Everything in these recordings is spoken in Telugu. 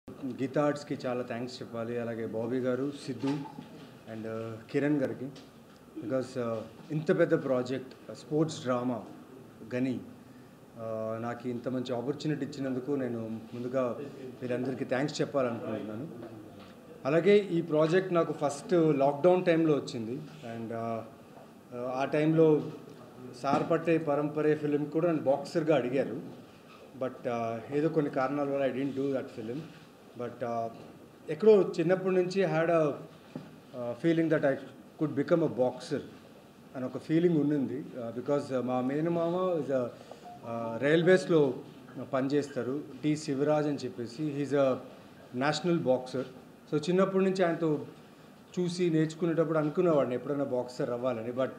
గీతా ఆర్ట్స్కి చాలా థ్యాంక్స్ చెప్పాలి అలాగే బాబీ గారు సిద్ధు అండ్ కిరణ్ గారికి బికాస్ ఇంత పెద్ద project sports drama Ghani uh, నాకు ఇంత మంచి ఆపర్చునిటీ ఇచ్చినందుకు నేను ముందుగా వీరందరికీ థ్యాంక్స్ చెప్పాలనుకుంటున్నాను అలాగే ఈ ప్రాజెక్ట్ నాకు ఫస్ట్ లాక్డౌన్ టైంలో వచ్చింది అండ్ ఆ టైంలో సార్ పట్టే పరంపరే ఫిలిం కూడా నన్ను బాక్సర్గా అడిగారు బట్ ఏదో కొన్ని కారణాల వల్ల I didn't do that film but ఎక్కడో చిన్నప్పటి నుంచి had a feeling that I could become a boxer అని ఒక ఫీలింగ్ ఉండింది బికాజ్ మా మేనమామ ఇస్ రైల్వేస్లో పనిచేస్తారు టి శివరాజ్ అని చెప్పేసి he's a national boxer so చిన్నప్పటి నుంచి ఆయనతో చూసి నేర్చుకునేటప్పుడు అనుకునేవాడిని ఎప్పుడైనా బాక్సర్ అవ్వాలని బట్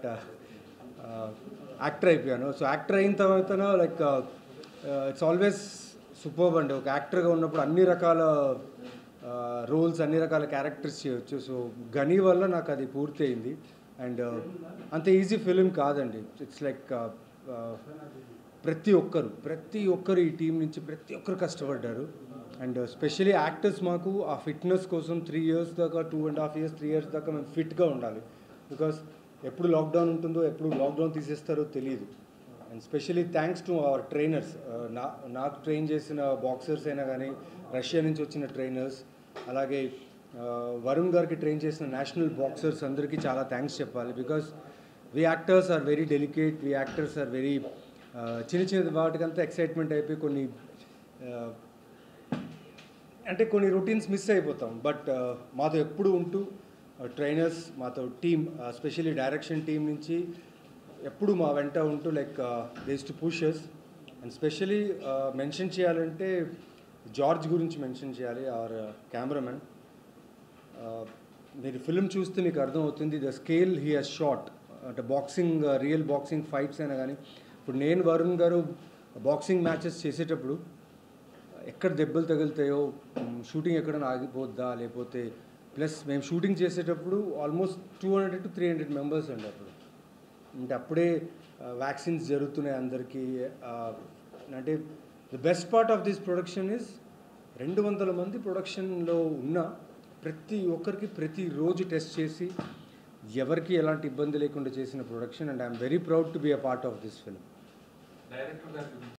యాక్టర్ అయిపోయాను సో యాక్టర్ అయిన తర్వాత లైక్ ఇట్స్ ఆల్వేస్ సూపర్బ్ అండి ఒక యాక్టర్గా ఉన్నప్పుడు అన్ని రకాల రోల్స్ అన్ని రకాల క్యారెక్టర్స్ చేయొచ్చు సో గని వల్ల నాకు అది పూర్తి అయింది అండ్ అంత ఈజీ ఫిలిం కాదండి ఇట్స్ లైక్ ప్రతి ఒక్కరు ప్రతి ఒక్కరు ఈ టీం నుంచి ప్రతి ఒక్కరు కష్టపడ్డారు అండ్ స్పెషలీ యాక్టర్స్ మాకు ఆ ఫిట్నెస్ కోసం త్రీ ఇయర్స్ దాకా two and half years three years దాకా మేము ఫిట్గా ఉండాలి బికాస్ ఎప్పుడు లాక్డౌన్ ఉంటుందో ఎప్పుడు లాక్డౌన్ తీసేస్తారో తెలియదు and specially thanks to our trainers నా నాకు ట్రైన్ చేసిన బాక్సర్స్ అయినా కానీ రష్యా నుంచి వచ్చిన ట్రైనర్స్ అలాగే వరుణ్ గారికి ట్రైన్ చేసిన నేషనల్ బాక్సర్స్ అందరికీ చాలా థ్యాంక్స్ చెప్పాలి because we actors are very delicate we actors are very చిన్న చిన్న వాటికంతా ఎక్సైట్మెంట్ అయిపోయి కొన్ని uh, అంటే కొన్ని రొటీన్స్ మిస్ అయిపోతాం బట్ మాతో ఎప్పుడు ఉంటూ ట్రైనర్స్ మాతో టీమ్ స్పెషల్లీ డైరెక్షన్ టీం నుంచి ఎప్పుడు మా వెంట ఉంటూ like these to pushes and specially mention చేయాలంటే జార్జ్ గురించి మెన్షన్ చేయాలి ఆర్ కెమెరామెన్ మీరు ఫిల్మ్ చూస్తే మీకు అర్థమవుతుంది the scale he he's shot అంటే బాక్సింగ్ రియల్ బాక్సింగ్ ఫైట్స్ అయినా కానీ ఇప్పుడు నేను వరుణ్ గారు బాక్సింగ్ మ్యాచెస్ చేసేటప్పుడు ఎక్కడ దెబ్బలు తగులుతాయో షూటింగ్ ఎక్కడైనా ఆగిపోద్దా లేకపోతే ప్లస్ మేము షూటింగ్ చేసేటప్పుడు almost two hundred to three hundred members అండి అప్పుడు అంటే అప్పుడే వ్యాక్సిన్స్ జరుగుతున్నాయి అందరికీ ఆ, అంటే the best part of this production is రెండు వందల మంది ప్రొడక్షన్లో ఉన్న ప్రతి ఒక్కరికి ప్రతిరోజు టెస్ట్ చేసి ఎవరికి ఎలాంటి ఇబ్బంది లేకుండా చేసిన production and I'm very proud to be a part of this film director గారి గురించి